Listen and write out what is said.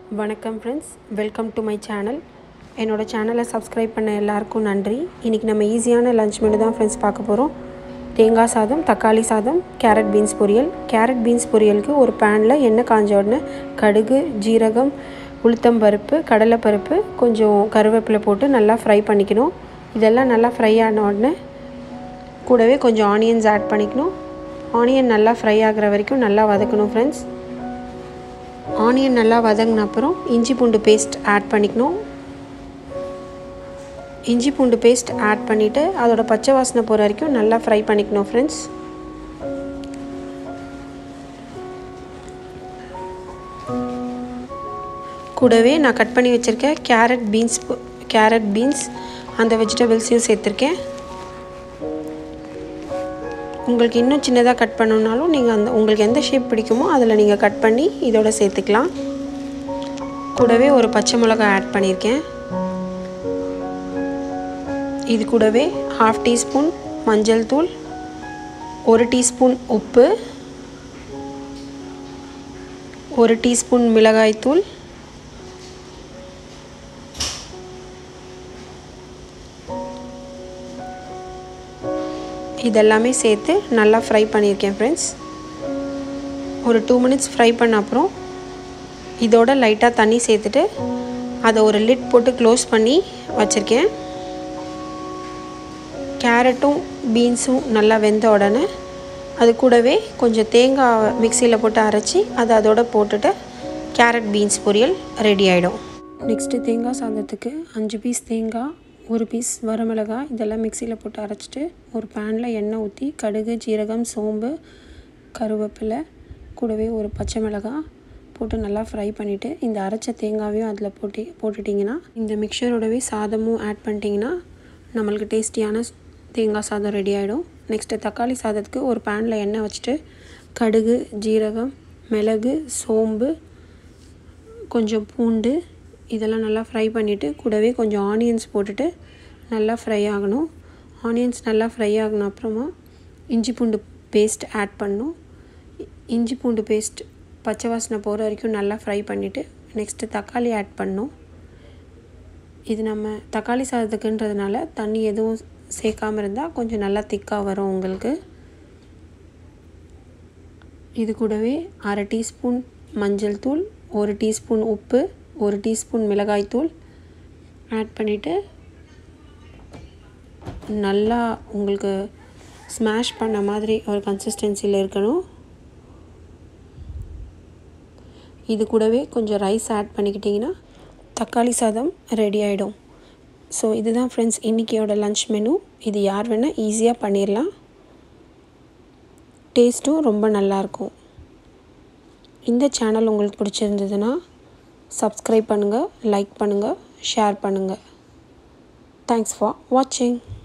வணக்கம் friends welcome to my channel என்னோட சேனலை சப்ஸ்கிரைப் பண்ண எல்லாருக்கும் நன்றி இன்றைக்கி நம்ம ஈஸியான லஞ்ச் மெனு தான் ஃப்ரெண்ட்ஸ் பார்க்க போகிறோம் தேங்காய் சாதம் தக்காளி சாதம் கேரட் பீன்ஸ் பொரியல் கேரட் பீன்ஸ் பொரியலுக்கு ஒரு பேனில் எண்ணெய் காஞ்ச உடனே கடுகு ஜீரகம் உளுத்தம்பருப்பு கடலைப்பருப்பு கொஞ்சம் கருவேப்பிலை போட்டு நல்லா ஃப்ரை பண்ணிக்கணும் இதெல்லாம் நல்லா ஃப்ரை ஆன உடனே கூடவே கொஞ்சம் ஆனியன்ஸ் ஆட் பண்ணிக்கணும் ஆனியன் நல்லா ஃப்ரை ஆகிற வரைக்கும் நல்லா வதக்கணும் ஃப்ரெண்ட்ஸ் ஆனியன் நல்லா வதங்கின அப்புறம் இஞ்சி பூண்டு பேஸ்ட் ஆட் பண்ணிக்கணும் இஞ்சி பூண்டு பேஸ்ட் ஆட் பண்ணிவிட்டு அதோட பச்சை வாசனை போகிற வரைக்கும் நல்லா ஃப்ரை பண்ணிக்கணும் ஃப்ரெண்ட்ஸ் கூடவே நான் கட் பண்ணி வச்சுருக்க கேரட் பீன்ஸ் கேரட் பீன்ஸ் அந்த வெஜிடபிள்ஸையும் சேர்த்துருக்கேன் உங்களுக்கு இன்னும் சின்னதாக கட் பண்ணணுனாலும் நீங்கள் அந்த உங்களுக்கு எந்த ஷேப் பிடிக்குமோ அதில் நீங்கள் கட் பண்ணி இதோட சேர்த்துக்கலாம் கூடவே ஒரு பச்சை மிளகாய் ஆட் பண்ணியிருக்கேன் இது கூடவே ஹாஃப் டீஸ்பூன் மஞ்சள் தூள் ஒரு டீஸ்பூன் உப்பு ஒரு டீஸ்பூன் மிளகாய் தூள் இதெல்லாமே சேர்த்து நல்லா ஃப்ரை பண்ணியிருக்கேன் ஃப்ரெண்ட்ஸ் ஒரு டூ மினிட்ஸ் ஃப்ரை பண்ண அப்புறம் இதோட லைட்டாக தண்ணி சேர்த்துட்டு அதை ஒரு லிட் போட்டு க்ளோஸ் பண்ணி வச்சுருக்கேன் கேரட்டும் பீன்ஸும் நல்லா வெந்த உடனே அது கூடவே கொஞ்சம் தேங்காய் மிக்சியில் போட்டு அரைச்சி அதை அதோட போட்டுட்டு கேரட் பீன்ஸ் பொரியல் ரெடி ஆகிடும் நெக்ஸ்ட்டு தேங்காய் சாதத்துக்கு அஞ்சு பீஸ் தேங்காய் ஒரு பீஸ் வரமிளகாய் இதெல்லாம் மிக்சியில் போட்டு அரைச்சிட்டு ஒரு பேனில் எண்ணெய் ஊற்றி கடுகு ஜீரகம் சோம்பு கருவேப்பிலை கூடவே ஒரு பச்சை மிளகாய் போட்டு நல்லா ஃப்ரை பண்ணிவிட்டு இந்த அரைச்ச தேங்காவையும் அதில் போட்டு போட்டுட்டிங்கன்னா இந்த மிக்சரோடவே சாதமும் ஆட் பண்ணிட்டிங்கன்னா நம்மளுக்கு டேஸ்டியான தேங்காய் சாதம் ரெடி ஆகிடும் நெக்ஸ்ட்டு தக்காளி சாதத்துக்கு ஒரு பேனில் எண்ணெய் வச்சுட்டு கடுகு ஜீரகம் மிளகு சோம்பு கொஞ்சம் பூண்டு இதெல்லாம் நல்லா ஃப்ரை பண்ணிவிட்டு கூடவே கொஞ்சம் ஆனியன்ஸ் போட்டுட்டு நல்லா ஃப்ரை ஆகணும் ஆனியன்ஸ் நல்லா ஃப்ரை ஆகின அப்புறமா இஞ்சி பூண்டு பேஸ்ட் ஆட் பண்ணணும் இஞ்சி பூண்டு பேஸ்ட் பச்சை வாசனை போகிற வரைக்கும் நல்லா ஃப்ரை பண்ணிவிட்டு நெக்ஸ்ட்டு தக்காளி ஆட் பண்ணணும் இது நம்ம தக்காளி சாதத்துக்குன்றதுனால தண்ணி எதுவும் சேர்க்காமல் இருந்தால் கொஞ்சம் நல்லா திக்காக வரும் உங்களுக்கு இது கூடவே அரை டீஸ்பூன் மஞ்சள் தூள் ஒரு டீஸ்பூன் உப்பு ஒரு டீஸ்பூன் மிளகாய் தூள் ஆட் பண்ணிவிட்டு நல்லா உங்களுக்கு ஸ்மாஷ் பண்ண மாதிரி ஒரு கன்சிஸ்டன்சியில் இருக்கணும் இது கூடவே கொஞ்சம் ரைஸ் ஆட் பண்ணிக்கிட்டிங்கன்னா தக்காளி சாதம் ரெடி ஆகிடும் ஸோ இதுதான் ஃப்ரெண்ட்ஸ் இன்றைக்கியோட லன்ச் மெனு இது யார் வேணால் ஈஸியாக பண்ணிடலாம் டேஸ்ட்டும் ரொம்ப நல்லாயிருக்கும் இந்த சேனல் உங்களுக்கு பிடிச்சிருந்ததுன்னா சப்ஸ்கிரைப் பண்ணுங்கள் லைக் பண்ணுங்கள் ஷேர் பண்ணுங்கள் தேங்க்ஸ் ஃபார் வாட்சிங்